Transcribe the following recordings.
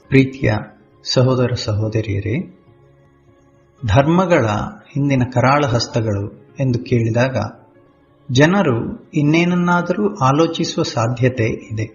ಪ್ರೀತಿಯ ಸಹೋದರ ಸಹೋದರಿಯರೇ ಧರ್ಮಗಳ ಹಿಂದಿನ ಕರಾಳ ಹಸ್ತಗಳು ಎಂದು ಕೇಳಿದಾಗ ಜನರು ಇನ್ನೇನನ್ನಾದರೂ ಆಲೋಚಿಸುವ ಸಾಧ್ಯತೆ ಇದೆ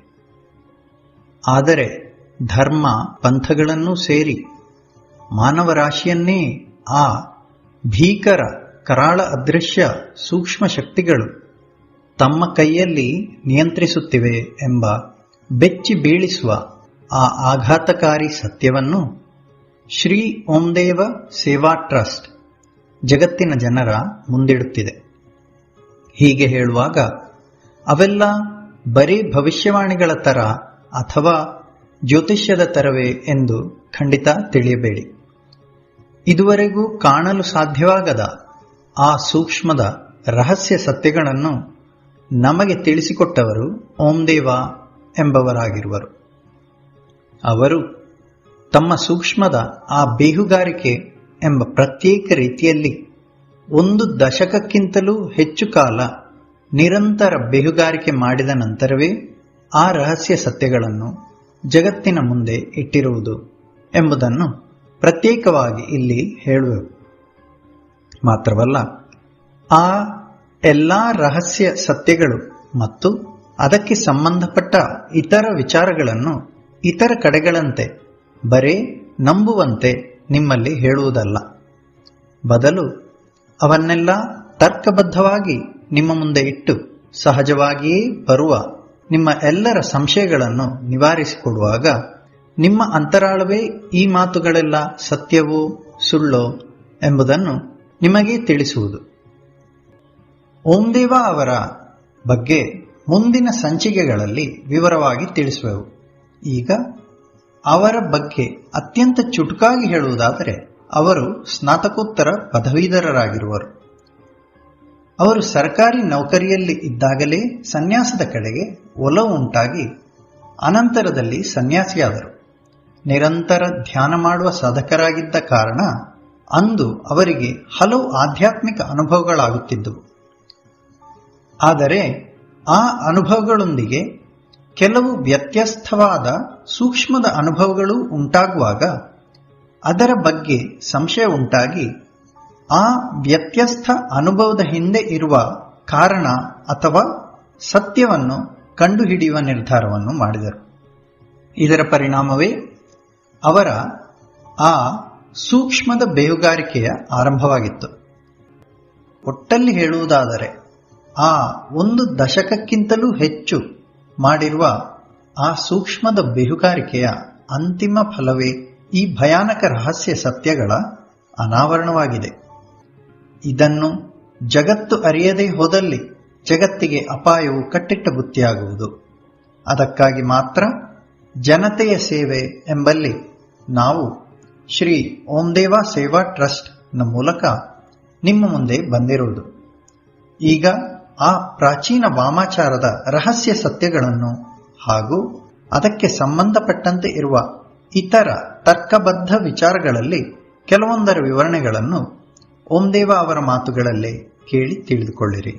ಆದರೆ ಧರ್ಮ ಪಂಥಗಳನ್ನೂ ಸೇರಿ ಮಾನವರಾಶಿಯನ್ನೇ ಆ ಭೀಕರ ಕರಾಳ ಅದೃಶ್ಯ ಸೂಕ್ಷ್ಮ ಶಕ್ತಿಗಳು ತಮ್ಮ ಕೈಯಲ್ಲಿ ನಿಯಂತ್ರಿಸುತ್ತಿವೆ ಎಂಬ ಬೆಚ್ಚಿ ಬೀಳಿಸುವ ಆ ಆಘಾತಕಾರಿ ಸತ್ಯವನ್ನು ಶ್ರೀ ಓಂದೇವ ಸೇವಾ ಟ್ರಸ್ಟ್ ಜಗತ್ತಿನ ಜನರ ಮುಂದಿಡುತ್ತಿದೆ ಹೀಗೆ ಹೇಳುವಾಗ ಅವೆಲ್ಲ ಬರೀ ಭವಿಷ್ಯವಾಣಿಗಳ ತರ ಅಥವಾ ಜ್ಯೋತಿಷ್ಯದ ತರವೇ ಎಂದು ಖಂಡಿತ ತಿಳಿಯಬೇಡಿ ಇದುವರೆಗೂ ಕಾಣಲು ಸಾಧ್ಯವಾಗದ ಆ ಸೂಕ್ಷ್ಮದ ರಹಸ್ಯ ಸತ್ಯಗಳನ್ನು ನಮಗೆ ತಿಳಿಸಿಕೊಟ್ಟವರು ಓಂದೇವ ಎಂಬವರಾಗಿರುವರು ಅವರು ತಮ್ಮ ಸೂಕ್ಷ್ಮದ ಆ ಬೇಹುಗಾರಿಕೆ ಎಂಬ ಪ್ರತ್ಯೇಕ ರೀತಿಯಲ್ಲಿ ಒಂದು ದಶಕಕ್ಕಿಂತಲೂ ಹೆಚ್ಚು ಕಾಲ ನಿರಂತರ ಬೇಹುಗಾರಿಕೆ ಮಾಡಿದ ನಂತರವೇ ಆ ರಹಸ್ಯ ಸತ್ಯಗಳನ್ನು ಜಗತ್ತಿನ ಮುಂದೆ ಇಟ್ಟಿರುವುದು ಎಂಬುದನ್ನು ಪ್ರತ್ಯೇಕವಾಗಿ ಇಲ್ಲಿ ಹೇಳುವೆವು ಮಾತ್ರವಲ್ಲ ಆ ಎಲ್ಲ ರಹಸ್ಯ ಸತ್ಯಗಳು ಮತ್ತು ಅದಕ್ಕೆ ಸಂಬಂಧಪಟ್ಟ ಇತರ ವಿಚಾರಗಳನ್ನು ಇತರ ಕಡೆಗಳಂತೆ ಬರೇ ನಂಬುವಂತೆ ನಿಮ್ಮಲ್ಲಿ ಹೇಳುವುದಲ್ಲ ಬದಲು ಅವನ್ನೆಲ್ಲ ತರ್ಕಬದ್ಧವಾಗಿ ನಿಮ್ಮ ಮುಂದೆ ಇಟ್ಟು ಸಹಜವಾಗಿಯೇ ಬರುವ ನಿಮ್ಮ ಎಲ್ಲರ ಸಂಶಯಗಳನ್ನು ನಿವಾರಿಸಿಕೊಡುವಾಗ ನಿಮ್ಮ ಅಂತರಾಳವೇ ಈ ಮಾತುಗಳೆಲ್ಲ ಸತ್ಯವೋ ಸುಳ್ಳೋ ಎಂಬುದನ್ನು ನಿಮಗೆ ತಿಳಿಸುವುದು ಓಂದೇವ ಅವರ ಬಗ್ಗೆ ಮುಂದಿನ ಸಂಚಿಕೆಗಳಲ್ಲಿ ವಿವರವಾಗಿ ತಿಳಿಸುವೆವು ಈಗ ಅವರ ಬಗ್ಗೆ ಅತ್ಯಂತ ಚುಟುಕಾಗಿ ಹೇಳುವುದಾದರೆ ಅವರು ಸ್ನಾತಕೋತ್ತರ ಪದವೀಧರರಾಗಿರುವರು ಅವರು ಸರ್ಕಾರಿ ನೌಕರಿಯಲ್ಲಿ ಇದ್ದಾಗಲೇ ಸನ್ಯಾಸದ ಕಡೆಗೆ ಒಲವು ಉಂಟಾಗಿ ಅನಂತರದಲ್ಲಿ ಸನ್ಯಾಸಿಯಾದರು ನಿರಂತರ ಧ್ಯಾನ ಮಾಡುವ ಸಾಧಕರಾಗಿದ್ದ ಕಾರಣ ಅಂದು ಅವರಿಗೆ ಹಲವು ಆಧ್ಯಾತ್ಮಿಕ ಅನುಭವಗಳಾಗುತ್ತಿದ್ದವು ಆದರೆ ಆ ಅನುಭವಗಳೊಂದಿಗೆ ಕೆಲವು ವ್ಯತ್ಯಸ್ಥವಾದ ಸೂಕ್ಷ್ಮದ ಅನುಭವಗಳು ಉಂಟಾಗುವಾಗ ಅದರ ಬಗ್ಗೆ ಸಂಶಯ ಉಂಟಾಗಿ ಆ ವ್ಯತ್ಯಸ್ಥ ಅನುಭವದ ಹಿಂದೆ ಇರುವ ಕಾರಣ ಅಥವಾ ಸತ್ಯವನ್ನು ಕಂಡುಹಿಡಿಯುವ ನಿರ್ಧಾರವನ್ನು ಮಾಡಿದರು ಇದರ ಪರಿಣಾಮವೇ ಅವರ ಆ ಸೂಕ್ಷ್ಮದ ಬೇಹುಗಾರಿಕೆಯ ಆರಂಭವಾಗಿತ್ತು ಒಟ್ಟಲ್ಲಿ ಹೇಳುವುದಾದರೆ ಆ ಒಂದು ದಶಕಕ್ಕಿಂತಲೂ ಹೆಚ್ಚು ಮಾಡಿರುವ ಆ ಸೂಕ್ಷ್ಮದ ಬೇಹುಗಾರಿಕೆಯ ಅಂತಿಮ ಫಲವೇ ಈ ಭಯಾನಕ ರಹಸ್ಯ ಸತ್ಯಗಳ ಅನಾವರಣವಾಗಿದೆ ಇದನ್ನು ಜಗತ್ತು ಅರಿಯದೇ ಹೋದಲ್ಲಿ ಜಗತ್ತಿಗೆ ಅಪಾಯವು ಕಟ್ಟಿಟ್ಟ ಬುತ್ತಿಯಾಗುವುದು ಅದಕ್ಕಾಗಿ ಮಾತ್ರ ಜನತೆಯ ಸೇವೆ ಎಂಬಲ್ಲಿ ನಾವು ಶ್ರೀ ಓಂದೇವ ಸೇವಾ ಟ್ರಸ್ಟ್ ನ ಮೂಲಕ ನಿಮ್ಮ ಮುಂದೆ ಬಂದಿರುವುದು ಈಗ ಆ ಪ್ರಾಚೀನ ವಾಮಾಚಾರದ ರಹಸ್ಯ ಸತ್ಯಗಳನ್ನು ಹಾಗೂ ಅದಕ್ಕೆ ಸಂಬಂಧಪಟ್ಟಂತೆ ಇರುವ ಇತರ ತರ್ಕಬದ್ಧ ವಿಚಾರಗಳಲ್ಲಿ ಕೆಲವೊಂದರ ವಿವರಣೆಗಳನ್ನು ಓಂದೇವ ಅವರ ಮಾತುಗಳಲ್ಲೇ ಕೇಳಿ ತಿಳಿದುಕೊಳ್ಳಿರಿ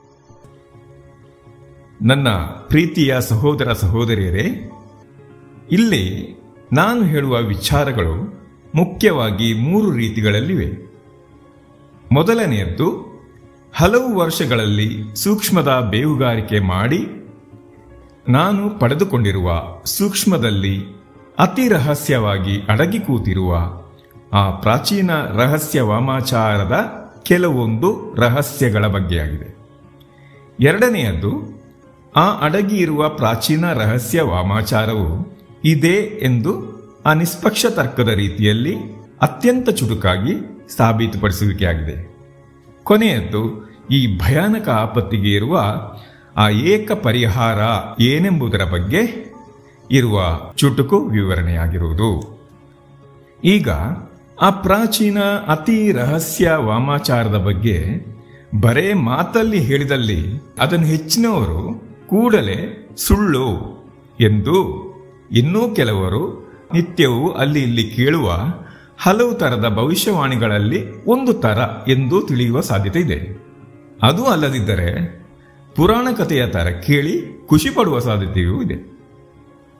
ನನ್ನ ಪ್ರೀತಿಯ ಸಹೋದರ ಸಹೋದರಿಯರೇ ಇಲ್ಲಿ ನಾನು ಹೇಳುವ ವಿಚಾರಗಳು ಮುಖ್ಯವಾಗಿ ಮೂರು ರೀತಿಗಳಲ್ಲಿವೆ ಮೊದಲನೆಯದ್ದು ಹಲವು ವರ್ಷಗಳಲ್ಲಿ ಸೂಕ್ಷ್ಮದ ಬೇಹುಗಾರಿಕೆ ಮಾಡಿ ನಾನು ಪಡೆದುಕೊಂಡಿರುವ ಸೂಕ್ಷ್ಮದಲ್ಲಿ ಅತಿ ರಹಸ್ಯವಾಗಿ ಅಡಗಿ ಕೂತಿರುವ ಆ ಪ್ರಾಚೀನ ರಹಸ್ಯ ವಾಮಾಚಾರದ ಕೆಲವೊಂದು ರಹಸ್ಯಗಳ ಬಗ್ಗೆಯಾಗಿದೆ ಎರಡನೆಯದ್ದು ಆ ಅಡಗಿ ಇರುವ ಪ್ರಾಚೀನ ರಹಸ್ಯ ವಾಮಾಚಾರವು ಇದೆ ಎಂದು ಆ ನಿಷ್ಪಕ್ಷ ತರ್ಕದ ರೀತಿಯಲ್ಲಿ ಅತ್ಯಂತ ಚುಟುಕಾಗಿ ಸಾಬೀತುಪಡಿಸುವಿಕೆಯಾಗಿದೆ ಕೊನೆಯದ್ದು ಈ ಭಯಾನಕ ಆಪತ್ತಿಗೆ ಇರುವ ಆ ಏಕ ಪರಿಹಾರ ಏನೆಂಬುದರ ಬಗ್ಗೆ ಇರುವ ಚುಟುಕು ವಿವರಣೆಯಾಗಿರುವುದು ಈಗ ಆ ಪ್ರಾಚೀನ ಅತಿ ರಹಸ್ಯ ವಾಮಾಚಾರದ ಬಗ್ಗೆ ಬರೇ ಮಾತಲ್ಲಿ ಹೇಳಿದಲ್ಲಿ ಅದನ್ನು ಹೆಚ್ಚಿನವರು ಕೂಡಲೇ ಸುಳ್ಳು ಎಂದು ಇನ್ನೂ ಕೆಲವರು ನಿತ್ಯವೂ ಅಲ್ಲಿ ಇಲ್ಲಿ ಕೇಳುವ ಹಲವು ತರದ ಭವಿಷ್ಯವಾಣಿಗಳಲ್ಲಿ ಒಂದು ತರ ಎಂದು ತಿಳಿಯುವ ಸಾಧ್ಯತೆ ಇದೆ ಅದು ಅಲ್ಲದಿದ್ದರೆ ಪುರಾಣ ಕಥೆಯ ತರ ಕೇಳಿ ಖುಷಿ ಪಡುವ ಸಾಧ್ಯತೆಯೂ ಇದೆ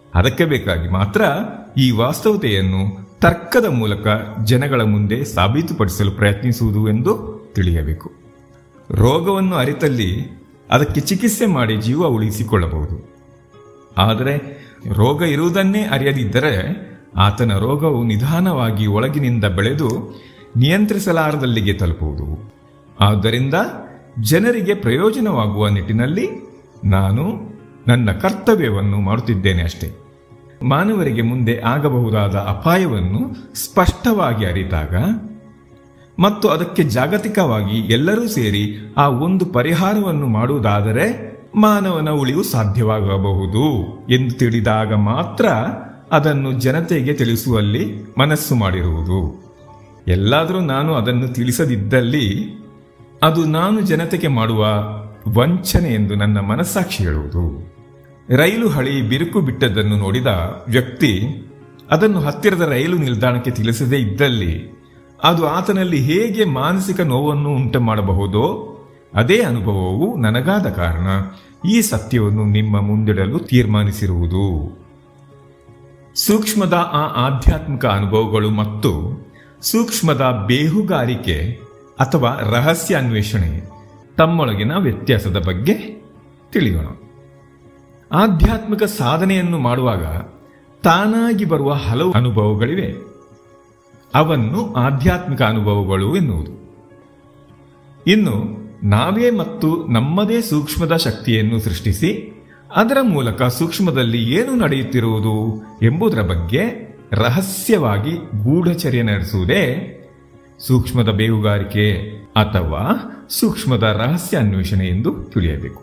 ಅದಕ್ಕೆ ಬೇಕಾಗಿ ಮಾತ್ರ ಈ ವಾಸ್ತವತೆಯನ್ನು ತರ್ಕದ ಮೂಲಕ ಜನಗಳ ಮುಂದೆ ಸಾಬೀತುಪಡಿಸಲು ಪ್ರಯತ್ನಿಸುವುದು ಎಂದು ತಿಳಿಯಬೇಕು ರೋಗವನ್ನು ಅರಿತಲ್ಲಿ ಅದಕ್ಕೆ ಚಿಕಿತ್ಸೆ ಮಾಡಿ ಜೀವ ಉಳಿಸಿಕೊಳ್ಳಬಹುದು ಆದರೆ ರೋಗ ಇರುವುದನ್ನೇ ಅರಿಯದಿದ್ದರೆ ಆತನ ರೋಗವು ನಿಧಾನವಾಗಿ ಒಳಗಿನಿಂದ ಬೆಳೆದು ನಿಯಂತ್ರಿಸಲಾರದಲ್ಲಿಗೆ ತಲುಪುವುದು ಆದ್ದರಿಂದ ಜನರಿಗೆ ಪ್ರಯೋಜನವಾಗುವ ನಿಟ್ಟಿನಲ್ಲಿ ನಾನು ನನ್ನ ಕರ್ತವ್ಯವನ್ನು ಮಾಡುತ್ತಿದ್ದೇನೆ ಅಷ್ಟೇ ಮಾನವರಿಗೆ ಮುಂದೆ ಆಗಬಹುದಾದ ಅಪಾಯವನ್ನು ಸ್ಪಷ್ಟವಾಗಿ ಅರಿತಾಗ ಮತ್ತು ಅದಕ್ಕೆ ಜಾಗತಿಕವಾಗಿ ಎಲ್ಲರೂ ಸೇರಿ ಆ ಒಂದು ಪರಿಹಾರವನ್ನು ಮಾಡುವುದಾದರೆ ಮಾನವನ ಉಳಿವು ಸಾಧ್ಯವಾಗಬಹುದು ಎಂದು ತಿಳಿದಾಗ ಮಾತ್ರ ಅದನ್ನು ಜನತೆಗೆ ತಿಳಿಸುವಲ್ಲಿ ಮನಸ್ಸು ಮಾಡಿರುವುದು ಎಲ್ಲಾದರೂ ನಾನು ಅದನ್ನು ತಿಳಿಸದಿದ್ದಲ್ಲಿ ಅದು ನಾನು ಜನತೆಗೆ ಮಾಡುವ ವಂಚನೆ ಎಂದು ನನ್ನ ಮನಸ್ಸಾಕ್ಷಿ ಹೇಳುವುದು ರೈಲು ಹಳಿ ಬಿರುಕು ಬಿಟ್ಟದ್ದನ್ನು ನೋಡಿದ ವ್ಯಕ್ತಿ ಅದನ್ನು ಹತ್ತಿರದ ರೈಲು ನಿಲ್ದಾಣಕ್ಕೆ ತಿಳಿಸದೇ ಇದ್ದಲ್ಲಿ ಅದು ಆತನಲ್ಲಿ ಹೇಗೆ ಮಾನಸಿಕ ನೋವನ್ನು ಉಂಟು ಮಾಡಬಹುದೋ ಅದೇ ಅನುಭವವು ನನಗಾದ ಕಾರಣ ಈ ಸತ್ಯವನ್ನು ನಿಮ್ಮ ಮುಂದಿಡಲು ತೀರ್ಮಾನಿಸಿರುವುದು ಸೂಕ್ಷ್ಮದ ಆ ಆಧ್ಯಾತ್ಮಿಕ ಅನುಭವಗಳು ಮತ್ತು ಸೂಕ್ಷ್ಮದ ಬೇಹುಗಾರಿಕೆ ಅಥವಾ ರಹಸ್ಯ ಅನ್ವೇಷಣೆ ತಮ್ಮೊಳಗಿನ ವ್ಯತ್ಯಾಸದ ಬಗ್ಗೆ ತಿಳಿಯೋಣ ಆಧ್ಯಾತ್ಮಿಕ ಸಾಧನೆಯನ್ನು ಮಾಡುವಾಗ ತಾನಾಗಿ ಬರುವ ಹಲವು ಅನುಭವಗಳಿವೆ ಅವನ್ನು ಆಧ್ಯಾತ್ಮಿಕ ಅನುಭವಗಳು ಎನ್ನುವುದು ಇನ್ನು ನಾವೇ ಮತ್ತು ನಮ್ಮದೇ ಸೂಕ್ಷ್ಮದ ಶಕ್ತಿಯನ್ನು ಸೃಷ್ಟಿಸಿ ಅದರ ಮೂಲಕ ಸೂಕ್ಷ್ಮದಲ್ಲಿ ಏನು ನಡೆಯುತ್ತಿರುವುದು ಎಂಬುದರ ಬಗ್ಗೆ ರಹಸ್ಯವಾಗಿ ಗೂಢಚರ್ಯ ನಡೆಸುವುದೇ ಸೂಕ್ಷ್ಮದ ಬೇಹುಗಾರಿಕೆ ಅಥವಾ ಸೂಕ್ಷ್ಮದ ರಹಸ್ಯ ಅನ್ವೇಷಣೆ ಎಂದು ತಿಳಿಯಬೇಕು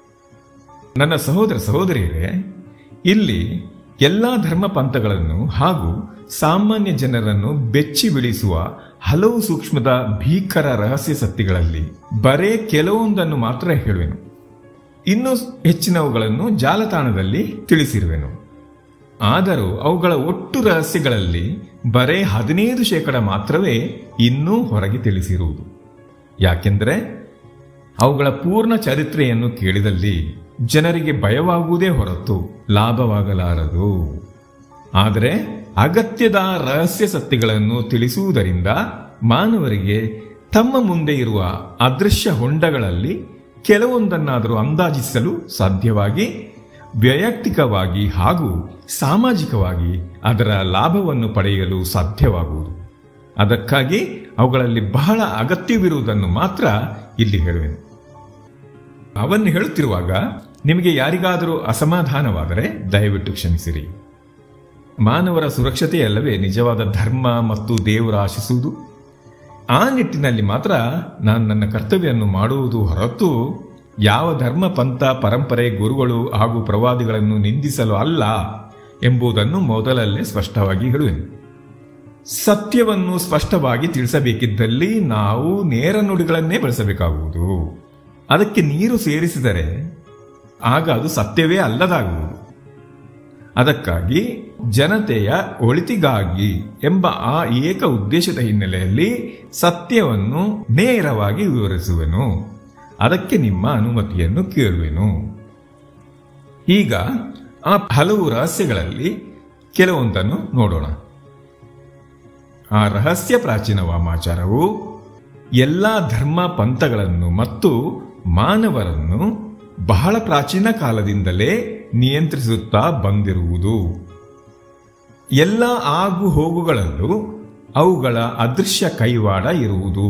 ನನ್ನ ಸಹೋದರ ಸಹೋದರಿಯರೇ ಇಲ್ಲಿ ಎಲ್ಲಾ ಧರ್ಮ ಪಂಥಗಳನ್ನು ಹಾಗೂ ಸಾಮಾನ್ಯ ಜನರನ್ನು ಬೆಚ್ಚಿ ಬೀಳಿಸುವ ಹಲವು ಸೂಕ್ಷ್ಮದ ಭೀಕರ ರಹಸ್ಯ ಸತ್ಯಗಳಲ್ಲಿ ಬರೇ ಕೆಲವೊಂದನ್ನು ಮಾತ್ರ ಹೇಳುವೆನು ಇನ್ನೂ ಹೆಚ್ಚಿನವುಗಳನ್ನು ಜಾಲತಾಣದಲ್ಲಿ ತಿಳಿಸಿರುವೆನು ಆದರೂ ಅವುಗಳ ಒಟ್ಟು ರಹಸ್ಯಗಳಲ್ಲಿ ಬರೇ ಹದಿನೈದು ಶೇಕಡ ಮಾತ್ರವೇ ಇನ್ನೂ ಹೊರಗೆ ತಿಳಿಸಿರುವುದು ಯಾಕೆಂದರೆ ಅವುಗಳ ಪೂರ್ಣ ಚರಿತ್ರೆಯನ್ನು ಕೇಳಿದಲ್ಲಿ ಜನರಿಗೆ ಭಯವಾಗುವುದೇ ಹೊರತು ಲಾಭವಾಗಲಾರದು ಆದರೆ ಅಗತ್ಯದ ರಹಸ್ಯ ಸತ್ಯಗಳನ್ನು ತಿಳಿಸುವುದರಿಂದ ಮಾನವರಿಗೆ ತಮ್ಮ ಮುಂದೆ ಇರುವ ಅದೃಶ್ಯ ಹೊಂಡಗಳಲ್ಲಿ ಕೆಲವೊಂದನ್ನಾದರೂ ಅಂದಾಜಿಸಲು ಸಾಧ್ಯವಾಗಿ ವೈಯಕ್ತಿಕವಾಗಿ ಹಾಗೂ ಸಾಮಾಜಿಕವಾಗಿ ಅದರ ಲಾಭವನ್ನು ಪಡೆಯಲು ಸಾಧ್ಯವಾಗುವುದು ಅದಕ್ಕಾಗಿ ಅವುಗಳಲ್ಲಿ ಬಹಳ ಅಗತ್ಯವಿರುವುದನ್ನು ಮಾತ್ರ ಇಲ್ಲಿ ಹೇಳುವೆನು ಅವನ್ನು ಹೇಳುತ್ತಿರುವಾಗ ನಿಮಗೆ ಯಾರಿಗಾದರೂ ಅಸಮಾಧಾನವಾದರೆ ದಯವಿಟ್ಟು ಕ್ಷಮಿಸಿರಿ ಮಾನವರ ಸುರಕ್ಷತೆಯಲ್ಲವೇ ನಿಜವಾದ ಧರ್ಮ ಮತ್ತು ದೇವರ ಆಶಿಸುವುದು ಆ ನಿಟ್ಟಿನಲ್ಲಿ ಮಾತ್ರ ನಾನು ನನ್ನ ಕರ್ತವ್ಯವನ್ನು ಮಾಡುವುದು ಹೊರತು ಯಾವ ಧರ್ಮ ಪಂಥ ಪರಂಪರೆ ಗುರುಗಳು ಹಾಗೂ ಪ್ರವಾದಿಗಳನ್ನು ನಿಂದಿಸಲು ಅಲ್ಲ ಎಂಬುದನ್ನು ಮೊದಲಲ್ಲೇ ಸ್ಪಷ್ಟವಾಗಿ ಹೇಳುವೆನು ಸತ್ಯವನ್ನು ಸ್ಪಷ್ಟವಾಗಿ ತಿಳಿಸಬೇಕಿದ್ದಲ್ಲಿ ನಾವು ನೇರ ನುಡಿಗಳನ್ನೇ ಬಳಸಬೇಕಾಗುವುದು ಅದಕ್ಕೆ ನೀರು ಸೇರಿಸಿದರೆ ಆಗ ಅದು ಸತ್ಯವೇ ಅಲ್ಲದಾಗುವುದು ಅದಕ್ಕಾಗಿ ಜನತೆಯ ಒಳಿತಿಗಾಗಿ ಎಂಬ ಆ ಏಕ ಉದ್ದೇಶದ ಹಿನ್ನೆಲೆಯಲ್ಲಿ ಸತ್ಯವನ್ನು ನೇರವಾಗಿ ವಿವರಿಸುವೆನು ಅದಕ್ಕೆ ನಿಮ್ಮ ಅನುಮತಿಯನ್ನು ಕೇಳುವೆನು ಈಗ ಆ ಹಲವು ರಹಸ್ಯಗಳಲ್ಲಿ ಕೆಲವೊಂದನ್ನು ನೋಡೋಣ ಆ ರಹಸ್ಯ ಪ್ರಾಚೀನ ವಾಮಾಚಾರವು ಎಲ್ಲ ಧರ್ಮ ಪಂಥಗಳನ್ನು ಮತ್ತು ಮಾನವರನ್ನು ಬಹಳ ಪ್ರಾಚೀನ ಕಾಲದಿಂದಲೇ ನಿಯಂತ್ರಿಸುತ್ತಾ ಬಂದಿರುವುದು ಎಲ್ಲ ಆಗು ಹೋಗುಗಳಲ್ಲೂ ಅವುಗಳ ಅದೃಶ್ಯ ಕೈವಾಡ ಇರುವುದು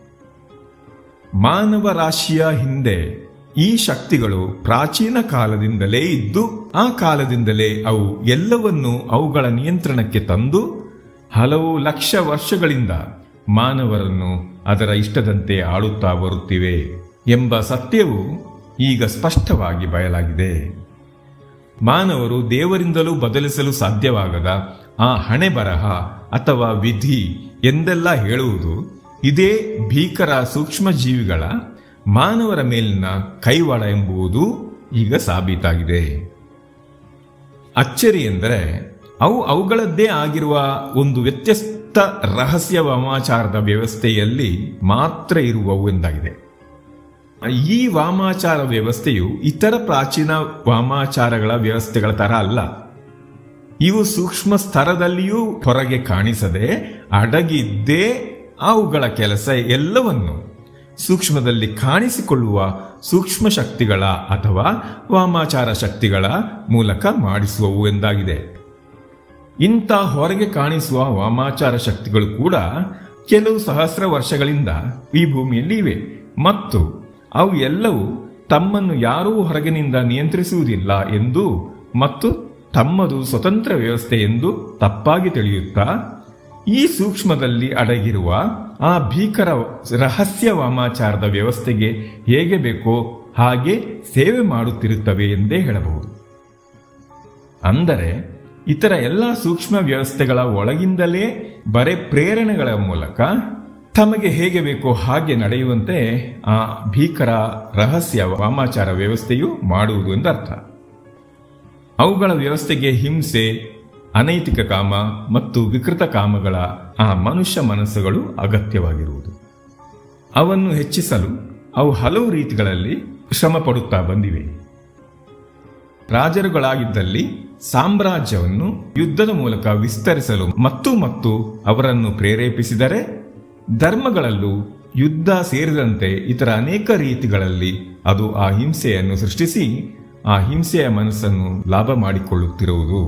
ಮಾನವ ರಾಶಿಯ ಹಿಂದೆ ಈ ಶಕ್ತಿಗಳು ಪ್ರಾಚೀನ ಕಾಲದಿಂದಲೇ ಇದ್ದು ಆ ಕಾಲದಿಂದಲೇ ಅವು ಎಲ್ಲವನ್ನೂ ಅವುಗಳ ನಿಯಂತ್ರಣಕ್ಕೆ ತಂದು ಹಲವು ಲಕ್ಷ ವರ್ಷಗಳಿಂದ ಮಾನವರನ್ನು ಅದರ ಇಷ್ಟದಂತೆ ಆಳುತ್ತಾ ಬರುತ್ತಿವೆ ಎಂಬ ಸತ್ಯವು ಈಗ ಸ್ಪಷ್ಟವಾಗಿ ಬಯಲಾಗಿದೆ ಮಾನವರು ದೇವರಿಂದಲೂ ಬದಲಿಸಲು ಸಾಧ್ಯವಾಗದ ಆ ಹಣೆ ಬರಹ ಅಥವಾ ವಿಧಿ ಎಂದೆಲ್ಲ ಹೇಳುವುದು ಇದೇ ಭೀಕರ ಸೂಕ್ಷ್ಮ ಜೀವಿಗಳ ಮಾನವರ ಮೇಲಿನ ಕೈವಾಡ ಎಂಬುದು ಈಗ ಸಾಬೀತಾಗಿದೆ ಅಚ್ಚರಿ ಎಂದರೆ ಅವು ಅವುಗಳದ್ದೇ ಆಗಿರುವ ಒಂದು ವ್ಯತ್ಯಸ್ತ ರಹಸ್ಯ ವಾಮಾಚಾರದ ವ್ಯವಸ್ಥೆಯಲ್ಲಿ ಮಾತ್ರ ಇರುವವು ಎಂದಾಗಿದೆ ಈ ವಾಮಾಚಾರ ವ್ಯವಸ್ಥೆಯು ಇತರ ಪ್ರಾಚೀನ ವಾಮಾಚಾರಗಳ ವ್ಯವಸ್ಥೆಗಳ ತರ ಅಲ್ಲ ಇವು ಸೂಕ್ಷ್ಮ ಸ್ತರದಲ್ಲಿಯೂ ಹೊರಗೆ ಕಾಣಿಸದೆ ಅಡಗಿದ್ದೇ ಅವುಗಳ ಕೆಲಸ ಎಲ್ಲವನ್ನು ಸೂಕ್ಷ್ಮದಲ್ಲಿ ಕಾಣಿಸಿಕೊಳ್ಳುವ ಸೂಕ್ಷ್ಮ ಶಕ್ತಿಗಳ ಅಥವಾ ವಾಮಾಚಾರ ಶಕ್ತಿಗಳ ಮೂಲಕ ಮಾಡಿಸುವವು ಎಂದಾಗಿದೆ ಇಂಥ ಹೊರಗೆ ಕಾಣಿಸುವ ವಾಮಾಚಾರ ಶಕ್ತಿಗಳು ಕೂಡ ಕೆಲವು ಸಹಸ್ರ ವರ್ಷಗಳಿಂದ ಈ ಭೂಮಿಯಲ್ಲಿ ಇವೆ ಮತ್ತು ಅವು ಎಲ್ಲವೂ ತಮ್ಮನ್ನು ಯಾರೂ ಹೊರಗಿನಿಂದ ನಿಯಂತ್ರಿಸುವುದಿಲ್ಲ ಎಂದು ಮತ್ತು ತಮ್ಮದು ಸ್ವತಂತ್ರ ವ್ಯವಸ್ಥೆ ಎಂದು ತಪ್ಪಾಗಿ ತಿಳಿಯುತ್ತಾ ಈ ಸೂಕ್ಷ್ಮದಲ್ಲಿ ಅಡಗಿರುವ ಆ ಭೀಕರ ರಹಸ್ಯ ವಾಮಾಚಾರದ ವ್ಯವಸ್ಥೆಗೆ ಹೇಗೆ ಬೇಕೋ ಹಾಗೆ ಸೇವೆ ಮಾಡುತ್ತಿರುತ್ತವೆ ಎಂದೇ ಹೇಳಬಹುದು ಅಂದರೆ ಇತರ ಎಲ್ಲ ಸೂಕ್ಷ್ಮ ವ್ಯವಸ್ಥೆಗಳ ಒಳಗಿಂದಲೇ ಬರೆ ಪ್ರೇರಣೆಗಳ ಮೂಲಕ ತಮಗೆ ಹೇಗೆ ಬೇಕೋ ಹಾಗೆ ನಡೆಯುವಂತೆ ಆ ಭೀಕರ ರಹಸ್ಯ ವಾಮಾಚಾರ ವ್ಯವಸ್ಥೆಯು ಮಾಡುವುದು ಎಂದರ್ಥ ಅವುಗಳ ವ್ಯವಸ್ಥೆಗೆ ಹಿಂಸೆ ಅನೈತಿಕ ಕಾಮ ಮತ್ತು ವಿಕೃತ ಕಾಮಗಳ ಆ ಮನುಷ್ಯ ಮನಸ್ಸುಗಳು ಅಗತ್ಯವಾಗಿರುವುದು ಅವನ್ನು ಹೆಚ್ಚಿಸಲು ಅವು ಹಲವು ರೀತಿಗಳಲ್ಲಿ ಶ್ರಮ ಪಡುತ್ತಾ ಬಂದಿವೆ ರಾಜರುಗಳಾಗಿದ್ದಲ್ಲಿ ಸಾಮ್ರಾಜ್ಯವನ್ನು ಯುದ್ಧದ ಮೂಲಕ ವಿಸ್ತರಿಸಲು ಮತ್ತು ಮತ್ತು ಅವರನ್ನು ಪ್ರೇರೇಪಿಸಿದರೆ ಧರ್ಮಗಳಲ್ಲೂ ಯುದ್ಧ ಸೇರಿದಂತೆ ಇತರ ಅನೇಕ ರೀತಿಗಳಲ್ಲಿ ಅದು ಆ ಹಿಂಸೆಯನ್ನು ಸೃಷ್ಟಿಸಿ ಆ ಹಿಂಸೆಯ ಮನಸ್ಸನ್ನು ಲಾಭ ಮಾಡಿಕೊಳ್ಳುತ್ತಿರುವುದು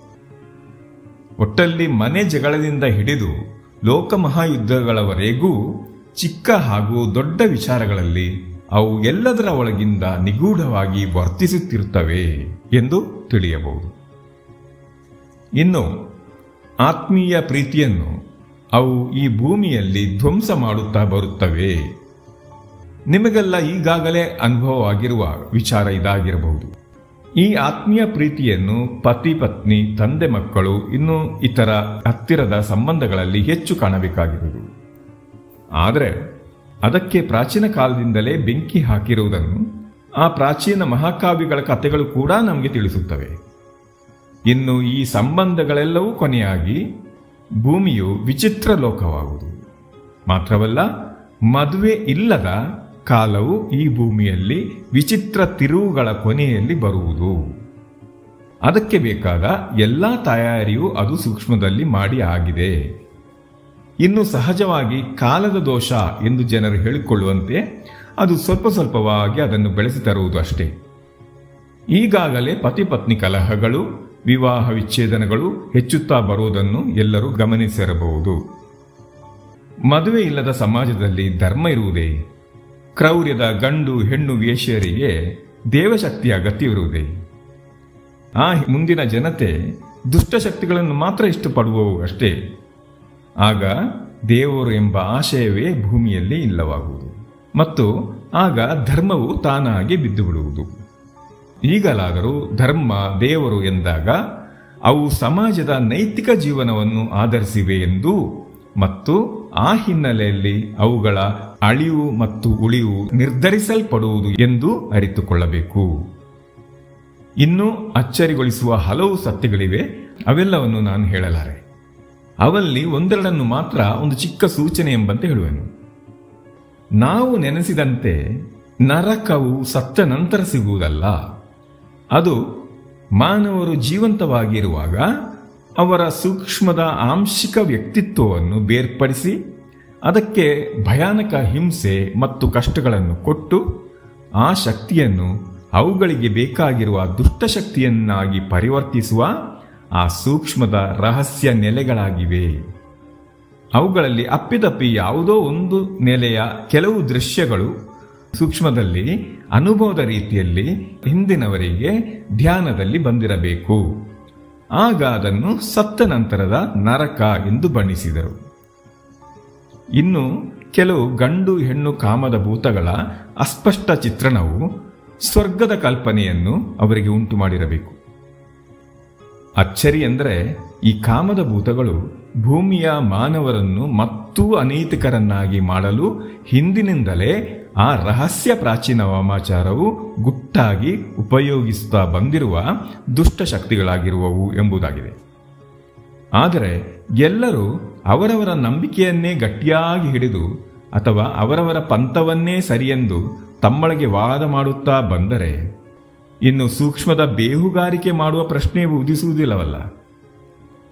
ಒಟ್ಟಲ್ಲಿ ಮನೆ ಜಗಳದಿಂದ ಹಿಡಿದು ಲೋಕ ಮಹಾಯುದ್ಧಗಳವರೆಗೂ ಚಿಕ್ಕ ಹಾಗೂ ದೊಡ್ಡ ವಿಚಾರಗಳಲ್ಲಿ ಅವು ಎಲ್ಲದರ ಒಳಗಿಂದ ನಿಗೂಢವಾಗಿ ವರ್ತಿಸುತ್ತಿರುತ್ತವೆ ಎಂದು ತಿಳಿಯಬಹುದು ಇನ್ನು ಆತ್ಮೀಯ ಪ್ರೀತಿಯನ್ನು ಅವು ಈ ಭೂಮಿಯಲ್ಲಿ ಧ್ವಂಸ ಮಾಡುತ್ತಾ ಬರುತ್ತವೆ ನಿಮಗೆಲ್ಲ ಈಗಾಗಲೇ ಅನುಭವವಾಗಿರುವ ವಿಚಾರ ಇದಾಗಿರಬಹುದು ಈ ಆತ್ಮೀಯ ಪ್ರೀತಿಯನ್ನು ಪತಿ ಪತ್ನಿ ತಂದೆ ಮಕ್ಕಳು ಇನ್ನು ಇತರ ಹತ್ತಿರದ ಸಂಬಂಧಗಳಲ್ಲಿ ಹೆಚ್ಚು ಕಾಣಬೇಕಾಗಿರುವುದು ಆದರೆ ಅದಕ್ಕೆ ಪ್ರಾಚೀನ ಕಾಲದಿಂದಲೇ ಬೆಂಕಿ ಹಾಕಿರುವುದನ್ನು ಆ ಪ್ರಾಚೀನ ಮಹಾಕಾವ್ಯಗಳ ಕಥೆಗಳು ಕೂಡ ನಮಗೆ ತಿಳಿಸುತ್ತವೆ ಇನ್ನು ಈ ಸಂಬಂಧಗಳೆಲ್ಲವೂ ಕೊನೆಯಾಗಿ ಭೂಮಿಯು ವಿಚಿತ್ರ ಲೋಕವಾಗುವುದು ಮಾತ್ರವಲ್ಲ ಮದುವೆ ಇಲ್ಲದ ಕಾಲವು ಈ ಭೂಮಿಯಲ್ಲಿ ವಿಚಿತ್ರ ತಿರುವುಗಳ ಕೊನೆಯಲ್ಲಿ ಬರುವುದು ಅದಕ್ಕೆ ಬೇಕಾದ ಎಲ್ಲಾ ತಯಾರಿಯೂ ಅದು ಸೂಕ್ಷ್ಮದಲ್ಲಿ ಮಾಡಿ ಆಗಿದೆ ಇನ್ನು ಸಹಜವಾಗಿ ಕಾಲದ ದೋಷ ಎಂದು ಜನರು ಹೇಳಿಕೊಳ್ಳುವಂತೆ ಅದು ಸ್ವಲ್ಪ ಸ್ವಲ್ಪವಾಗಿ ಅದನ್ನು ಬೆಳೆಸಿ ತರುವುದು ಅಷ್ಟೇ ಈಗಾಗಲೇ ಪತಿ ಪತ್ನಿ ಕಲಹಗಳು ವಿವಾಹ ವಿಚ್ಛೇದನಗಳು ಹೆಚ್ಚುತ್ತಾ ಬರುವುದನ್ನು ಎಲ್ಲರೂ ಗಮನಿಸಿರಬಹುದು ಮದುವೆ ಇಲ್ಲದ ಸಮಾಜದಲ್ಲಿ ಧರ್ಮ ಇರುವುದೇ ಕ್ರೌರ್ಯದ ಗಂಡು ಹೆಣ್ಣು ವೇಶ್ಯರಿಗೆ ದೇವಶಕ್ತಿಯ ಅಗತ್ಯವಿರುವುದೇ ಆ ಮುಂದಿನ ಜನತೆ ದುಷ್ಟಶಕ್ತಿಗಳನ್ನು ಮಾತ್ರ ಇಷ್ಟಪಡುವವು ಅಷ್ಟೇ ಆಗ ದೇವರು ಎಂಬ ಆಶಯವೇ ಭೂಮಿಯಲ್ಲಿ ಇಲ್ಲವಾಗುವುದು ಮತ್ತು ಆಗ ಧರ್ಮವು ತಾನಾಗಿ ಬಿದ್ದು ಬಿಡುವುದು ಈಗಲಾದರೂ ಧರ್ಮ ದೇವರು ಎಂದಾಗ ಅವು ಸಮಾಜದ ನೈತಿಕ ಜೀವನವನ್ನು ಆಧರಿಸಿವೆ ಎಂದು ಮತ್ತು ಆ ಹಿನ್ನೆಲೆಯಲ್ಲಿ ಅವುಗಳ ಅಳಿವು ಮತ್ತು ಉಳಿವು ನಿರ್ಧರಿಸಲ್ಪಡುವುದು ಎಂದು ಅರಿತುಕೊಳ್ಳಬೇಕು ಇನ್ನು ಅಚ್ಚರಿಗೊಳಿಸುವ ಹಲವು ಸತ್ಯಗಳಿವೆ ಅವೆಲ್ಲವನ್ನು ನಾನು ಹೇಳಲಾರೆ ಅವಲ್ಲಿ ಒಂದೆರಡನ್ನು ಮಾತ್ರ ಒಂದು ಚಿಕ್ಕ ಸೂಚನೆ ಎಂಬಂತೆ ಹೇಳುವೆನು ನಾವು ನೆನೆಸಿದಂತೆ ನರಕವು ಸತ್ತ ನಂತರ ಸಿಗುವುದಲ್ಲ ಅದು ಮಾನವರು ಜೀವಂತವಾಗಿರುವಾಗ ಅವರ ಸೂಕ್ಷ್ಮದ ಆಂಶಿಕ ವ್ಯಕ್ತಿತ್ವವನ್ನು ಬೇರ್ಪಡಿಸಿ ಅದಕ್ಕೆ ಭಯಾನಕ ಹಿಂಸೆ ಮತ್ತು ಕಷ್ಟಗಳನ್ನು ಕೊಟ್ಟು ಆ ಶಕ್ತಿಯನ್ನು ಅವುಗಳಿಗೆ ಬೇಕಾಗಿರುವ ದುಷ್ಟಶಕ್ತಿಯನ್ನಾಗಿ ಪರಿವರ್ತಿಸುವ ಆ ಸೂಕ್ಷ್ಮದ ರಹಸ್ಯ ನೆಲೆಗಳಾಗಿವೆ ಅವುಗಳಲ್ಲಿ ಅಪ್ಪಿತಪ್ಪಿ ಯಾವುದೋ ಒಂದು ನೆಲೆಯ ಕೆಲವು ದೃಶ್ಯಗಳು ಸೂಕ್ಷ್ಮದಲ್ಲಿ ಅನುಭವದ ರೀತಿಯಲ್ಲಿ ಹಿಂದಿನವರಿಗೆ ಧ್ಯಾನದಲ್ಲಿ ಬಂದಿರಬೇಕು ಆಗ ಅದನ್ನು ಸತ್ತ ನಂತರದ ನರಕ ಎಂದು ಬಣ್ಣಿಸಿದರು ಇನ್ನು ಕೆಲವು ಗಂಡು ಹೆಣ್ಣು ಕಾಮದ ಭೂತಗಳ ಅಸ್ಪಷ್ಟ ಚಿತ್ರಣವು ಸ್ವರ್ಗದ ಕಲ್ಪನೆಯನ್ನು ಅವರಿಗೆ ಉಂಟು ಮಾಡಿರಬೇಕು ಅಚ್ಚರಿ ಎಂದರೆ ಈ ಕಾಮದ ಭೂತಗಳು ಭೂಮಿಯ ಮಾನವರನ್ನು ಮತ್ತೂ ಅನೈತಿಕರನ್ನಾಗಿ ಮಾಡಲು ಹಿಂದಿನಿಂದಲೇ ಆ ರಹಸ್ಯ ಪ್ರಾಚೀನ ವಾಮಾಚಾರವು ಗುಟ್ಟಾಗಿ ಉಪಯೋಗಿಸುತ್ತಾ ಬಂದಿರುವ ದುಷ್ಟ ಶಕ್ತಿಗಳಾಗಿರುವವು ಎಂಬುದಾಗಿದೆ ಆದರೆ ಎಲ್ಲರೂ ಅವರವರ ನಂಬಿಕೆಯನ್ನೇ ಗಟ್ಟಿಯಾಗಿ ಹಿಡಿದು ಅಥವಾ ಅವರವರ ಪಂಥವನ್ನೇ ಸರಿಯೆಂದು ತಮ್ಮೊಳಗೆ ವಾದ ಮಾಡುತ್ತಾ ಬಂದರೆ ಇನ್ನು ಸೂಕ್ಷ್ಮದ ಬೇಹುಗಾರಿಕೆ ಮಾಡುವ ಪ್ರಶ್ನೆ ಉದಿಸುವುದಿಲ್ಲವಲ್ಲ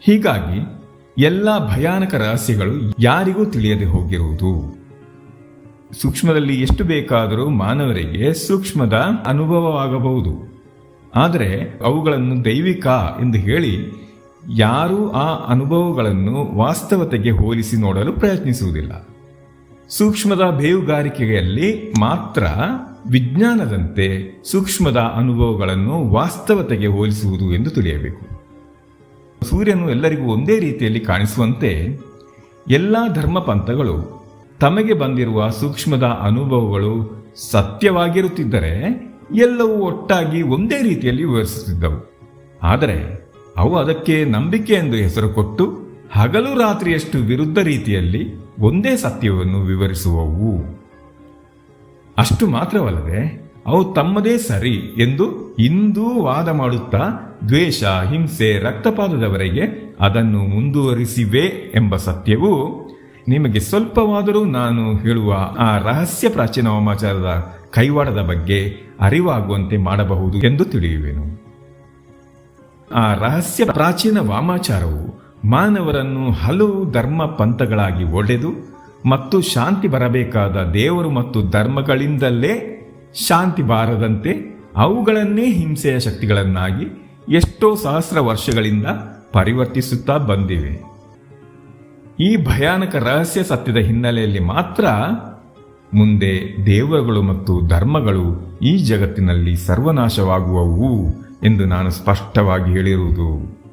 ಹೀಗಾಗಿ ಎಲ್ಲ ಭಯಾನಕ ರಹಸ್ಯಗಳು ಯಾರಿಗೂ ತಿಳಿಯದೆ ಹೋಗಿರುವುದು ಸೂಕ್ಷ್ಮದಲ್ಲಿ ಎಷ್ಟು ಬೇಕಾದರೂ ಮಾನವರಿಗೆ ಸೂಕ್ಷ್ಮದ ಅನುಭವವಾಗಬಹುದು ಆದರೆ ಅವುಗಳನ್ನು ದೈವಿಕ ಎಂದು ಹೇಳಿ ಯಾರೂ ಆ ಅನುಭವಗಳನ್ನು ವಾಸ್ತವತೆಗೆ ಹೋಲಿಸಿ ನೋಡಲು ಪ್ರಯತ್ನಿಸುವುದಿಲ್ಲ ಸೂಕ್ಷ್ಮದ ಬೇವುಗಾರಿಕೆಯಲ್ಲಿ ಮಾತ್ರ ವಿಜ್ಞಾನದಂತೆ ಸೂಕ್ಷ್ಮದ ಅನುಭವಗಳನ್ನು ವಾಸ್ತವತೆಗೆ ಹೋಲಿಸುವುದು ಎಂದು ತಿಳಿಯಬೇಕು ಸೂರ್ಯನು ಎಲ್ಲರಿಗೂ ಒಂದೇ ರೀತಿಯಲ್ಲಿ ಕಾಣಿಸುವಂತೆ ಎಲ್ಲ ಧರ್ಮ ಪಂಥಗಳು ತಮಗೆ ಬಂದಿರುವ ಸೂಕ್ಷ್ಮದ ಅನುಭವಗಳು ಸತ್ಯವಾಗಿರುತ್ತಿದ್ದರೆ ಎಲ್ಲವೂ ಒಟ್ಟಾಗಿ ಒಂದೇ ರೀತಿಯಲ್ಲಿ ವಿವರಿಸುತ್ತಿದ್ದವು ಆದರೆ ಅವು ಅದಕ್ಕೆ ನಂಬಿಕೆ ಎಂದು ಹೆಸರು ಕೊಟ್ಟು ಹಗಲು ರಾತ್ರಿಯಷ್ಟು ವಿರುದ್ಧ ರೀತಿಯಲ್ಲಿ ಒಂದೇ ಸತ್ಯವನ್ನು ವಿವರಿಸುವವು ಅಷ್ಟು ಮಾತ್ರವಲ್ಲದೆ ಅವು ತಮ್ಮದೇ ಸರಿ ಎಂದು ಇಂದೂ ವಾದ ಮಾಡುತ್ತಾ ದ್ವೇಷ ಹಿಂಸೆ ರಕ್ತಪಾತದವರೆಗೆ ಅದನ್ನು ಮುಂದುವರಿಸಿವೆ ಎಂಬ ಸತ್ಯವು ನಿಮಗೆ ಸ್ವಲ್ಪವಾದರೂ ನಾನು ಹೇಳುವ ಆ ರಹಸ್ಯ ಪ್ರಾಚೀನ ವಾಮಾಚಾರದ ಕೈವಾಡದ ಬಗ್ಗೆ ಅರಿವಾಗುವಂತೆ ಮಾಡಬಹುದು ಎಂದು ತಿಳಿಯುವೆನು ಆ ರಹಸ್ಯ ಪ್ರಾಚೀನ ವಾಮಾಚಾರವು ಮಾನವರನ್ನು ಹಲವು ಧರ್ಮ ಪಂಥಗಳಾಗಿ ಒಡೆದು ಮತ್ತು ಶಾಂತಿ ಬರಬೇಕಾದ ದೇವರು ಮತ್ತು ಧರ್ಮಗಳಿಂದಲೇ ಶಾಂತಿ ಬಾರದಂತೆ ಅವುಗಳನ್ನೇ ಹಿಂಸೆಯ ಶಕ್ತಿಗಳನ್ನಾಗಿ ಎಷ್ಟೋ ಸಹಸ್ರ ವರ್ಷಗಳಿಂದ ಪರಿವರ್ತಿಸುತ್ತಾ ಬಂದಿವೆ ಈ ಭಯಾನಕ ರಹಸ್ಯ ಸತ್ಯದ ಹಿನ್ನೆಲೆಯಲ್ಲಿ ಮಾತ್ರ ಮುಂದೆ ದೇವರುಗಳು ಮತ್ತು ಧರ್ಮಗಳು ಈ ಜಗತ್ತಿನಲ್ಲಿ ಸರ್ವನಾಶವಾಗುವವು ಎಂದು ನಾನು ಸ್ಪಷ್ಟವಾಗಿ ಹೇಳಿರುವುದು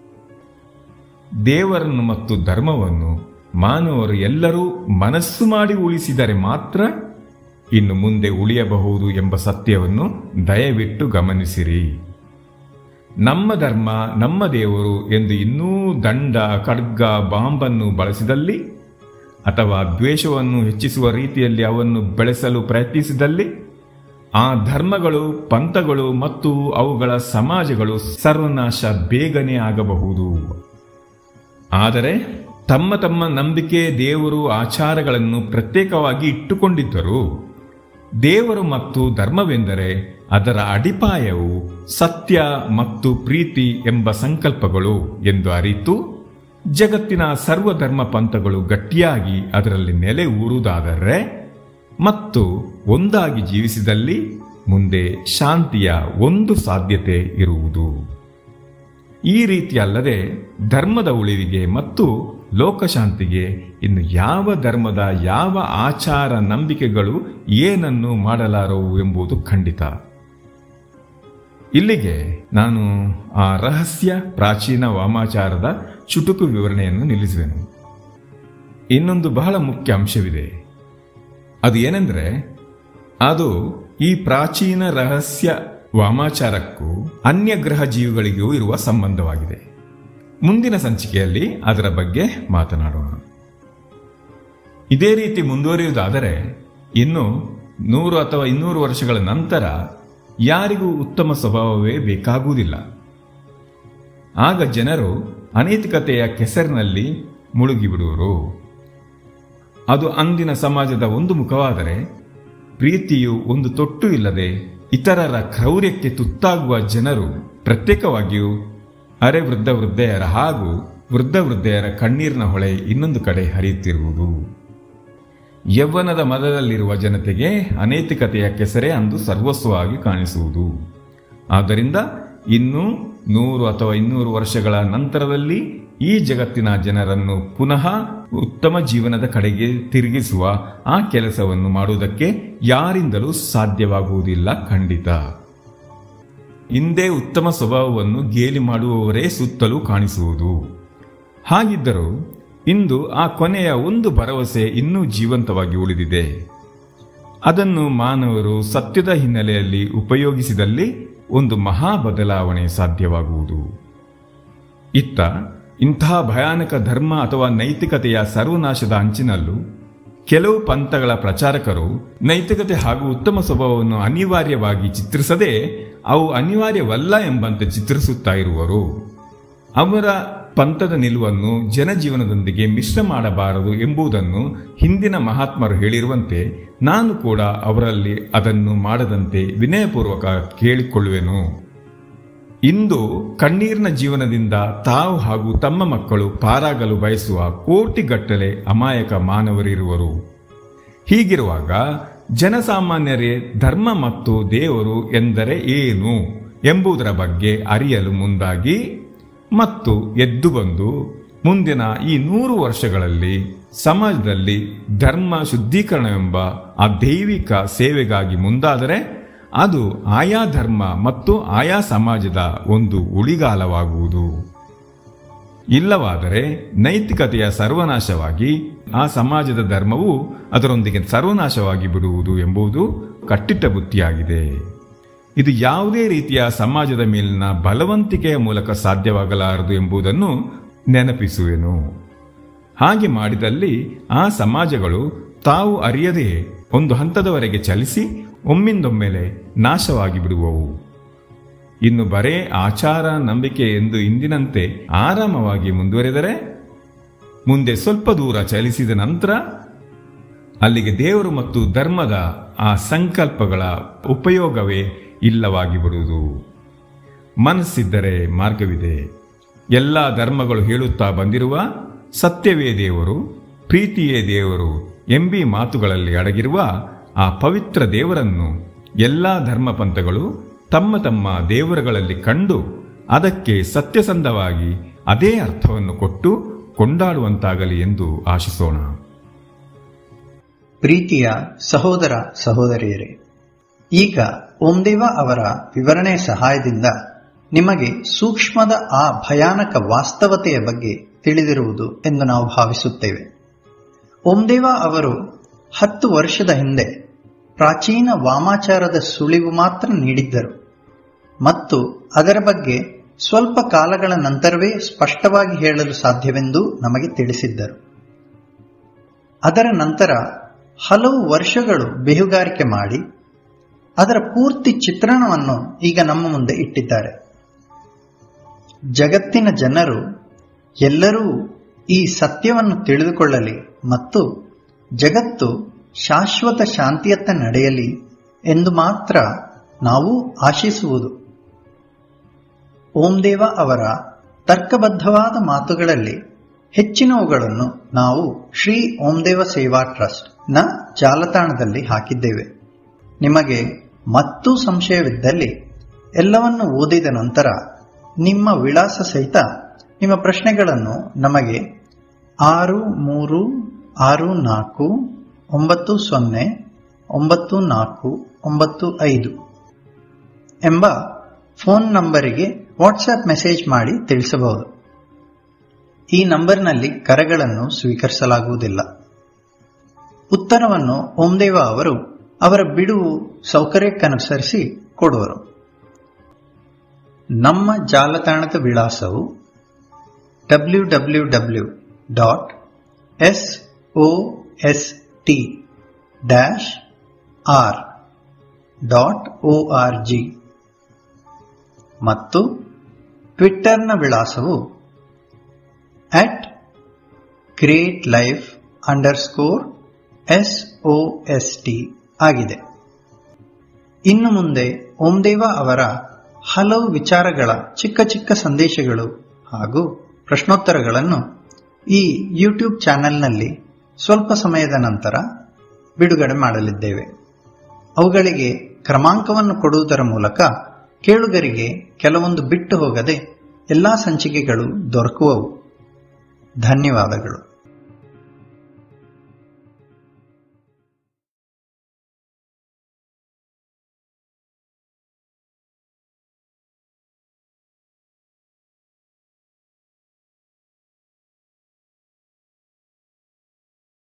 ದೇವರನ್ನು ಮತ್ತು ಧರ್ಮವನ್ನು ಮಾನವರು ಎಲ್ಲರೂ ಮನಸ್ಸು ಮಾಡಿ ಉಳಿಸಿದರೆ ಮಾತ್ರ ಇನ್ನು ಮುಂದೆ ಉಳಿಯಬಹುದು ಎಂಬ ಸತ್ಯವನ್ನು ದಯವಿಟ್ಟು ಗಮನಿಸಿರಿ ನಮ್ಮ ಧರ್ಮ ನಮ್ಮ ದೇವರು ಎಂದು ಇನ್ನೂ ದಂಡ ಖಡ್ಗ ಬಾಂಬನ್ನು ಬಳಸಿದಲ್ಲಿ ಅಥವಾ ದ್ವೇಷವನ್ನು ಹೆಚ್ಚಿಸುವ ರೀತಿಯಲ್ಲಿ ಅವನ್ನು ಬೆಳೆಸಲು ಪ್ರಯತ್ನಿಸಿದಲ್ಲಿ ಆ ಧರ್ಮಗಳು ಪಂಥಗಳು ಮತ್ತು ಅವುಗಳ ಸಮಾಜಗಳು ಸರ್ವನಾಶ ಬೇಗನೆ ಆಗಬಹುದು ಆದರೆ ತಮ್ಮ ತಮ್ಮ ನಂಬಿಕೆ ದೇವರು ಆಚಾರಗಳನ್ನು ಪ್ರತ್ಯೇಕವಾಗಿ ಇಟ್ಟುಕೊಂಡಿದ್ದರು ದೇವರು ಮತ್ತು ಧರ್ಮವೆಂದರೆ ಅದರ ಅಡಿಪಾಯವು ಸತ್ಯ ಮತ್ತು ಪ್ರೀತಿ ಎಂಬ ಸಂಕಲ್ಪಗಳು ಎಂದು ಅರಿತು ಜಗತ್ತಿನ ಸರ್ವಧರ್ಮ ಪಂಥಗಳು ಗಟ್ಟಿಯಾಗಿ ಅದರಲ್ಲಿ ನೆಲೆ ಊರುವುದಾದರೆ ಮತ್ತು ಒಂದಾಗಿ ಜೀವಿಸಿದಲ್ಲಿ ಮುಂದೆ ಶಾಂತಿಯ ಒಂದು ಸಾಧ್ಯತೆ ಇರುವುದು ಈ ರೀತಿ ಅಲ್ಲದೆ ಧರ್ಮದ ಉಳಿವಿಗೆ ಮತ್ತು ಲೋಕಶಾಂತಿಗೆ ಇನ್ನು ಯಾವ ಧರ್ಮದ ಯಾವ ಆಚಾರ ನಂಬಿಕೆಗಳು ಏನನ್ನು ಮಾಡಲಾರವು ಎಂಬುದು ಖಂಡಿತ ಇಲ್ಲಿಗೆ ನಾನು ಆ ರಹಸ್ಯ ಪ್ರಾಚೀನ ವಾಮಾಚಾರದ ಚುಟುಕು ವಿವರಣೆಯನ್ನು ನಿಲ್ಲಿಸುವೆನು ಇನ್ನೊಂದು ಬಹಳ ಮುಖ್ಯ ಅಂಶವಿದೆ ಅದು ಏನೆಂದರೆ ಅದು ಈ ಪ್ರಾಚೀನ ರಹಸ್ಯ ವಾಮಾಚಾರಕ್ಕೂ ಅನ್ಯ ಗ್ರಹ ಜೀವಿಗಳಿಗೂ ಇರುವ ಸಂಬಂಧವಾಗಿದೆ ಮುಂದಿನ ಸಂಚಿಕೆಯಲ್ಲಿ ಅದರ ಬಗ್ಗೆ ಮಾತನಾಡೋಣ ಇದೇ ರೀತಿ ಮುಂದುವರಿಯುವುದಾದರೆ ಇನ್ನು ನೂರು ಅಥವಾ ಇನ್ನೂರು ವರ್ಷಗಳ ನಂತರ ಯಾರಿಗೂ ಉತ್ತಮ ಸ್ವಭಾವವೇ ಬೇಕಾಗುವುದಿಲ್ಲ ಆಗ ಜನರು ಅನೈತಿಕತೆಯ ಕೆಸರಿನಲ್ಲಿ ಮುಳುಗಿಬಿಡುವರು ಅದು ಅಂದಿನ ಸಮಾಜದ ಒಂದು ಮುಖವಾದರೆ ಪ್ರೀತಿಯು ಒಂದು ತೊಟ್ಟು ಇಲ್ಲದೆ ಇತರರ ಕ್ರೌರ್ಯಕ್ಕೆ ತುತ್ತಾಗುವ ಜನರು ಪ್ರತ್ಯೇಕವಾಗಿಯೂ ಅರೆ ವೃದ್ಧ ವೃದ್ಧೆಯರ ಹಾಗೂ ವೃದ್ಧ ವೃದ್ಧೆಯರ ಕಣ್ಣೀರಿನ ಹೊಳೆ ಇನ್ನೊಂದು ಕಡೆ ಹರಿಯುತ್ತಿರುವುದು ಯೌವನದ ಮದದಲ್ಲಿರುವ ಜನತೆಗೆ ಅನೈತಿಕತೆಯ ಕೆಸರೆ ಅಂದು ಸರ್ವಸ್ವವಾಗಿ ಕಾಣಿಸುವುದು ಆದ್ದರಿಂದ ಇನ್ನು ನೂರು ಅಥವಾ ಇನ್ನೂರು ವರ್ಷಗಳ ನಂತರದಲ್ಲಿ ಈ ಜಗತ್ತಿನ ಜನರನ್ನು ಪುನಃ ಉತ್ತಮ ಜೀವನದ ಕಡೆಗೆ ತಿರುಗಿಸುವ ಆ ಕೆಲಸವನ್ನು ಮಾಡುವುದಕ್ಕೆ ಯಾರಿಂದಲೂ ಸಾಧ್ಯವಾಗುವುದಿಲ್ಲ ಖಂಡಿತ ಹಿಂದೆ ಉತ್ತಮ ಸ್ವಭಾವವನ್ನು ಗೇಲಿ ಮಾಡುವವರೇ ಸುತ್ತಲೂ ಕಾಣಿಸುವುದು ಹಾಗಿದ್ದರೂ ಇಂದು ಆ ಕೊನೆಯ ಒಂದು ಭರವಸೆ ಇನ್ನೂ ಜೀವಂತವಾಗಿ ಉಳಿದಿದೆ ಅದನ್ನು ಮಾನವರು ಸತ್ಯದ ಹಿನ್ನೆಲೆಯಲ್ಲಿ ಉಪಯೋಗಿಸಿದಲ್ಲಿ ಒಂದು ಮಹಾ ಬದಲಾವಣೆ ಸಾಧ್ಯವಾಗುವುದು ಇತ್ತ ಇಂತಹ ಭಯಾನಕ ಧರ್ಮ ಅಥವಾ ನೈತಿಕತೆಯ ಸರ್ವನಾಶದ ಅಂಚಿನಲ್ಲೂ ಕೆಲವು ಪಂಥಗಳ ಪ್ರಚಾರಕರು ನೈತಿಕತೆ ಹಾಗೂ ಉತ್ತಮ ಸ್ವಭಾವವನ್ನು ಅನಿವಾರ್ಯವಾಗಿ ಚಿತ್ರಿಸದೆ ಅವು ಅನಿವಾರ್ಯವಲ್ಲ ಎಂಬಂತೆ ಚಿತ್ರಿಸುತ್ತಾ ಇರುವರು ಅವರ ಪಂಥದ ನಿಲುವನ್ನು ಜನಜೀವನದೊಂದಿಗೆ ಮಿಶ್ರ ಮಾಡಬಾರದು ಎಂಬುದನ್ನು ಹಿಂದಿನ ಮಹಾತ್ಮರು ಹೇಳಿರುವಂತೆ ನಾನು ಕೂಡ ಅವರಲ್ಲಿ ಅದನ್ನು ಮಾಡದಂತೆ ವಿನಯಪೂರ್ವಕ ಕೇಳಿಕೊಳ್ಳುವೆನು ಇಂದು ಕಣ್ಣೀರಿನ ಜೀವನದಿಂದ ತಾವು ಹಾಗೂ ತಮ್ಮ ಮಕ್ಕಳು ಪಾರಾಗಲು ಬಯಸುವ ಕೋಟಿಗಟ್ಟಲೆ ಅಮಾಯಕ ಮಾನವರಿರುವರು ಹೀಗಿರುವಾಗ ಜನಸಾಮಾನ್ಯರೇ ಧರ್ಮ ಮತ್ತು ದೇವರು ಎಂದರೆ ಏನು ಎಂಬುದರ ಬಗ್ಗೆ ಅರಿಯಲು ಮುಂದಾಗಿ ಮತ್ತು ಎದ್ದು ಬಂದು ಮುಂದಿನ ಈ ನೂರು ವರ್ಷಗಳಲ್ಲಿ ಸಮಾಜದಲ್ಲಿ ಧರ್ಮ ಶುದ್ಧೀಕರಣವೆಂಬ ಆ ದೈವಿಕ ಸೇವೆಗಾಗಿ ಮುಂದಾದರೆ ಅದು ಆಯಾ ಧರ್ಮ ಮತ್ತು ಆಯಾ ಸಮಾಜದ ಒಂದು ಉಳಿಗಾಲವಾಗುವುದು ಇಲ್ಲವಾದರೆ ನೈತಿಕತೆಯ ಸರ್ವನಾಶವಾಗಿ ಆ ಸಮಾಜದ ಧರ್ಮವು ಅದರೊಂದಿಗೆ ಸರ್ವನಾಶವಾಗಿ ಬಿಡುವುದು ಎಂಬುದು ಕಟ್ಟಿಟ್ಟ ಬುತ್ತಿಯಾಗಿದೆ ಇದು ಯಾವುದೇ ರೀತಿಯ ಸಮಾಜದ ಮೇಲಿನ ಬಲವಂತಿಕೆಯ ಮೂಲಕ ಸಾಧ್ಯವಾಗಲಾರದು ಎಂಬುದನ್ನು ನೆನಪಿಸುವೆನು ಹಾಗೆ ಮಾಡಿದಲ್ಲಿ ಆ ಸಮಾಜಗಳು ತಾವು ಅರಿಯದೇ ಒಂದು ಹಂತದವರೆಗೆ ಚಲಿಸಿ ಒಮ್ಮಿಂದೊಮ್ಮೆಲೆ ನಾಶವಾಗಿ ಬಿಡುವವು ಇನ್ನು ಬರೇ ಆಚಾರ ನಂಬಿಕೆ ಎಂದು ಇಂದಿನಂತೆ ಆರಾಮವಾಗಿ ಮುಂದುವರೆದರೆ ಮುಂದೆ ಸ್ವಲ್ಪ ದೂರ ಚಲಿಸಿದ ನಂತರ ಅಲ್ಲಿಗೆ ದೇವರು ಮತ್ತು ಧರ್ಮದ ಆ ಸಂಕಲ್ಪಗಳ ಉಪಯೋಗವೇ ಇಲ್ಲವಾಗಿ ಬಿಡುವುದು ಮನಸ್ಸಿದ್ದರೆ ಮಾರ್ಗವಿದೆ ಎಲ್ಲ ಧರ್ಮಗಳು ಹೇಳುತ್ತಾ ಬಂದಿರುವ ಸತ್ಯವೇ ದೇವರು ಪ್ರೀತಿಯೇ ದೇವರು ಎಂಬಿ ಮಾತುಗಳಲ್ಲಿ ಅಡಗಿರುವ ಆ ಪವಿತ್ರ ದೇವರನ್ನು ಎಲ್ಲ ಧರ್ಮ ಪಂಥಗಳು ತಮ್ಮ ತಮ್ಮ ದೇವರುಗಳಲ್ಲಿ ಕಂಡು ಅದಕ್ಕೆ ಸತ್ಯಸಂಧವಾಗಿ ಅದೇ ಅರ್ಥವನ್ನು ಕೊಟ್ಟು ಕೊಂಡಾಡುವಂತಾಗಲಿ ಎಂದು ಆಶಿಸೋಣ ಪ್ರೀತಿಯ ಸಹೋದರ ಸಹೋದರಿಯರೇ ಈಗ ಓಂದೇವ ಅವರ ವಿವರಣೆಯ ಸಹಾಯದಿಂದ ನಿಮಗೆ ಸೂಕ್ಷ್ಮದ ಆ ಭಯಾನಕ ವಾಸ್ತವತೆಯ ಬಗ್ಗೆ ತಿಳಿದಿರುವುದು ಎಂದು ನಾವು ಭಾವಿಸುತ್ತೇವೆ ಓಂದೇವ ಅವರು ಹತ್ತು ವರ್ಷದ ಹಿಂದೆ ಪ್ರಾಚೀನ ವಾಮಾಚಾರದ ಸುಳಿವು ಮಾತ್ರ ನೀಡಿದ್ದರು ಮತ್ತು ಅದರ ಬಗ್ಗೆ ಸ್ವಲ್ಪ ಕಾಲಗಳ ನಂತರವೇ ಸ್ಪಷ್ಟವಾಗಿ ಹೇಳಲು ಸಾಧ್ಯವೆಂದು ನಮಗೆ ತಿಳಿಸಿದ್ದರು ಅದರ ನಂತರ ಹಲವು ವರ್ಷಗಳು ಬೇಹುಗಾರಿಕೆ ಮಾಡಿ ಅದರ ಪೂರ್ತಿ ಚಿತ್ರಣವನ್ನು ಈಗ ನಮ್ಮ ಮುಂದೆ ಇಟ್ಟಿದ್ದಾರೆ ಜಗತ್ತಿನ ಜನರು ಎಲ್ಲರೂ ಈ ಸತ್ಯವನ್ನು ತಿಳಿದುಕೊಳ್ಳಲಿ ಮತ್ತು ಜಗತ್ತು ಶಾಶ್ವತ ಶಾಂತಿಯತ್ತ ನಡೆಯಲಿ ಎಂದು ಮಾತ್ರ ನಾವು ಆಶಿಸುವುದು ಓಂದೇವ ಅವರ ತರ್ಕಬದ್ಧವಾದ ಮಾತುಗಳಲ್ಲಿ ಹೆಚ್ಚಿನವುಗಳನ್ನು ನಾವು ಶ್ರೀ ಓಂದೇವ ಸೇವಾ ಟ್ರಸ್ಟ್ ನ ಜಾಲತಾಣದಲ್ಲಿ ಹಾಕಿದ್ದೇವೆ ನಿಮಗೆ ಮತ್ತೂ ಸಂಶಯವಿದ್ದಲ್ಲಿ ಎಲ್ಲವನ್ನು ಓದಿದ ನಂತರ ನಿಮ್ಮ ವಿಳಾಸ ಸಹಿತ ನಿಮ್ಮ ಪ್ರಶ್ನೆಗಳನ್ನು ನಮಗೆ ಆರು ಮೂರು ಆರು ನಾಲ್ಕು ಒಂಬತ್ತು ಸೊನ್ನೆ ಒಂಬತ್ತು ನಾಲ್ಕು ಒಂಬತ್ತು ಐದು ಎಂಬ ಫೋನ್ ನಂಬರಿಗೆ ವಾಟ್ಸ್ಆಪ್ ಮೆಸೇಜ್ ಮಾಡಿ ತಿಳಿಸಬಹುದು ಈ ನಂಬರ್ನಲ್ಲಿ ಕರೆಗಳನ್ನು ಸ್ವೀಕರಿಸಲಾಗುವುದಿಲ್ಲ ಉತ್ತರವನ್ನು ಓಂದೇವ ಅವರು ಅವರ ಬಿಡುವು ಸೌಕರ್ಯಕ್ಕನುಸರಿಸಿ ಕೊಡುವರು ನಮ್ಮ ಜಾಲತಾಣದ ವಿಳಾಸವು W W W dot S O S T dash R dot O R G ಮತ್ತು ಟ್ವಿಟ್ಟರ್ನ ವಿಳಾಸವು at create life underscore S O S T ಆಗಿದೆ ಇನ್ನು ಮುಂದೆ ಓಂದೇವ ಅವರ ಹಲವು ವಿಚಾರಗಳ ಚಿಕ್ಕ ಚಿಕ್ಕ ಸಂದೇಶಗಳು ಹಾಗೂ ಪ್ರಶ್ನೋತ್ತರಗಳನ್ನು ಈ ಯೂಟ್ಯೂಬ್ ಚಾನೆಲ್ನಲ್ಲಿ ಸ್ವಲ್ಪ ಸಮಯದ ನಂತರ ಬಿಡುಗಡೆ ಮಾಡಲಿದ್ದೇವೆ ಅವುಗಳಿಗೆ ಕ್ರಮಾಂಕವನ್ನು ಕೊಡುವುದರ ಮೂಲಕ ಕೇಳುಗರಿಗೆ ಕೆಲವೊಂದು ಬಿಟ್ಟು ಹೋಗದೆ ಎಲ್ಲಾ ಸಂಚಿಕೆಗಳು ದೊರಕುವವು ಧನ್ಯವಾದಗಳು